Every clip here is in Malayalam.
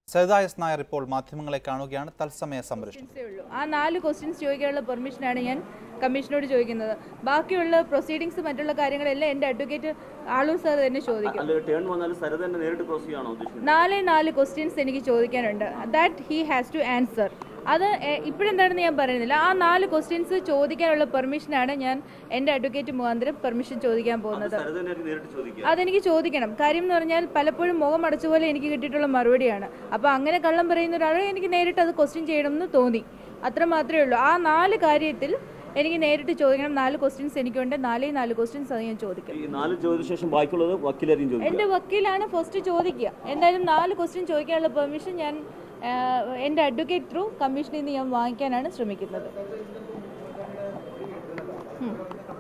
സരിത എസ് നായർ ഇപ്പോൾ മാധ്യമങ്ങളെ കാണുകയാണ് തത്സമയ സംരക്ഷണം ക്വസ്റ്റ്യൻസേ ഉള്ളൂ ആ നാല് ക്വസ്റ്റ്യൻസ് ചോദിക്കാനുള്ള പെർമിഷനാണ് ഞാൻ കമ്മീഷനോട് ചോദിക്കുന്നത് ബാക്കിയുള്ള പ്രൊസീഡിങ്സ് മറ്റുള്ള കാര്യങ്ങളെല്ലാം എൻ്റെ അഡ്വക്കേറ്റ് ആളൂർ സാർ തന്നെ ചോദിക്കും അല്ല ടേൺ വന്നാൽ സരിത തന്നെ നേരിട്ട് ക്രോസ് ചെയ്യാണോ ഉദ്ദേശിക്കുന്നത് നാല് നാല് ക്വസ്റ്റ്യൻസ് എനിക്ക് ചോദിക്കാനുണ്ട് that he has to answer അത് എ- ഇപ്പോഴെന്താണെന്ന് ഞാൻ പറയുന്നില്ല ആ നാല് ക്വസ്റ്റ്യൻസ് ചോദിക്കാനുള്ള പെർമിഷനാണ് ഞാൻ എൻ്റെ അഡ്വക്കേറ്റ് മുഖാന്തരം പെർമിഷൻ ചോദിക്കാൻ പോകുന്നത് സരിത തന്നെ നേരിട്ട് ചോദിക്കുക അതെനിക്ക് ചോദിക്കണം കാര്യം എന്ന് പറഞ്ഞാൽ പലപ്പോഴും മുഖം അടച്ച പോലെ എനിക്ക് കിട്ടിയിട്ടുള്ള മറുപടിയാണ് അപ്പോൾ അങ്ങനെ കള്ളം പറയുന്ന ഒരാളെ എനിക്ക് നേരിട്ട് അത് ക്വസ്റ്റ്യൻ ചെയ്യണമെന്ന് തോന്നി അത്ര മാത്രമേ ഉള്ളൂ ആ നാല് കാര്യത്തിൽ എനിക്ക് നേരിട്ട് ചോദിക്കണം നാല് ക്വസ്റ്റ്യൻസ് എനിക്കുണ്ട് നാലേ നാല് ക്വസ്റ്റ്യൻസ് അത് ഞാൻ ചോദിക്കും ഈ നാല് ചോദിച്ച ശേഷം ബാക്കിയുള്ളത് വക്കീലായിരിക്കും ചോദിക്കുക എൻ്റെ വക്കീലാണ് ഫസ്റ്റ് ചോദിക്കുക എന്തായാലും നാല് ക്വസ്റ്റ്യൻ ചോദിക്കാനുള്ള പെർമിഷൻ ഞാൻ ആ, എൻ്റെ അഡ്വക്കേറ്റ് ത്രൂ കമ്മീഷനിൽ നിന്ന് ഞാൻ വാങ്ങിക്കാനാണ് ശ്രമിക്കുന്നത് ഉം.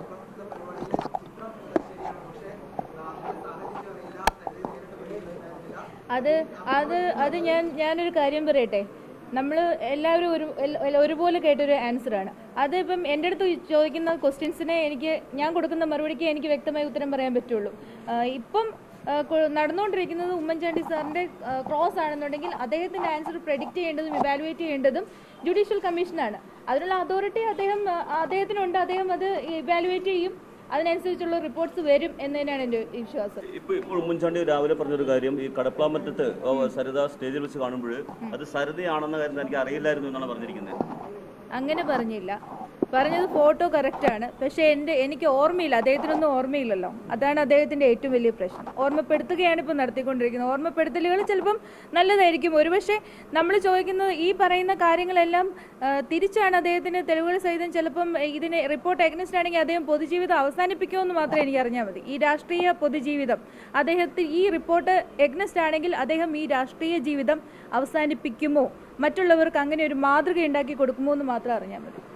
അത് അത് അത് ഞാൻ ഞാനൊരു കാര്യം പറയട്ടെ നമ്മൾ എല്ലാവരും ഒരു എല്ല- ഒരുപോലെ കേട്ടൊരു ആൻസറാണ് അത് ഇപ്പം എൻ്റെ അടുത്ത് ചോദിക്കുന്ന ക്വസ്റ്റ്യൻസിനെ എനിക്ക് ഞാൻ കൊടുക്കുന്ന മറുപടിക്ക് എനിക്ക് വ്യക്തമായ ഉത്തരം പറയാൻ പറ്റുള്ളൂ ആ, ഇപ്പം ആ, കൊ- നടന്നുകൊണ്ടിരിക്കുന്നത് ഉമ്മൻചാണ്ടി സാറിൻ്റെ ക്രോസ് ആണെന്നുണ്ടെങ്കിൽ അദ്ദേഹത്തിൻ്റെ ആൻസർ പ്രെഡിക്റ്റ് ചെയ്യേണ്ടതും ഇവാലുവേറ്റ് ചെയ്യേണ്ടതും ജുഡീഷ്യൽ കമ്മീഷനാണ് അതിനുള്ള അതോറിറ്റി അദ്ദേഹം ആ, അദ്ദേഹത്തിനുണ്ട് അദ്ദേഹം അത് ഇവാലുവേറ്റ് ചെയ്യും അതിനനുസരിച്ചുള്ള റിപ്പോർട്ട്സ് വരും എന്ന് തന്നെയാണ് എൻ്റെ വിശ്വാസം ഇപ്പൊ ഇപ്പോൾ ഉമ്മൻചാണ്ടി രാവിലെ പറഞ്ഞൊരു കാര്യം ഈ കടപ്ലാമറ്റത്ത് ഓ, സരിത സ്റ്റേജിൽ വെച്ച് കാണുമ്പോൾ അത് സരിതയാണെന്ന കാര്യം എനിക്ക് അറിയില്ലായിരുന്നു എന്നാണ് പറഞ്ഞിരിക്കുന്നത് അങ്ങനെ പറഞ്ഞില്ല പറഞ്ഞത് ഫോട്ടോ കറക്റ്റാണ് പക്ഷേ എൻ്റെ എനിക്ക് ഓർമ്മയില്ല അദ്ദേഹത്തിനൊന്നും ഓർമ്മയില്ലല്ലോ അതാണ് അദ്ദേഹത്തിൻ്റെ ഏറ്റവും വലിയ പ്രശ്നം ഓർമ്മപ്പെടുത്തുകയാണ് ഇപ്പോൾ നടത്തിക്കൊണ്ടിരിക്കുന്നത് ഓർമ്മപ്പെടുത്തലുകൾ ചിലപ്പം നല്ലതായിരിക്കും ഒരുപക്ഷെ നമ്മൾ ചോദിക്കുന്നത് ഈ പറയുന്ന കാര്യങ്ങളെല്ലാം ആ, തിരിച്ചാണ് അദ്ദേഹത്തിന് തെളിവുകൾ സഹിതം ചിലപ്പം ഇതിന് റിപ്പോർട്ട് എഗ്നസ്റ്റ് ആണെങ്കിൽ അദ്ദേഹം പൊതുജീവിതം അവസാനിപ്പിക്കുമെന്ന് മാത്രമേ എനിക്ക് അറിഞ്ഞാൽ മതി ഈ രാഷ്ട്രീയ പൊതുജീവിതം അദ്ദേഹത്തിന് ഈ റിപ്പോർട്ട് എഗ്നസ്റ്റ് ആണെങ്കിൽ അദ്ദേഹം ഈ രാഷ്ട്രീയ ജീവിതം അവസാനിപ്പിക്കുമോ മറ്റുള്ളവർക്ക് അങ്ങനെ ഒരു മാതൃക ഉണ്ടാക്കി കൊടുക്കുമോ എന്ന് മാത്രം അറിഞ്ഞാൽ മതി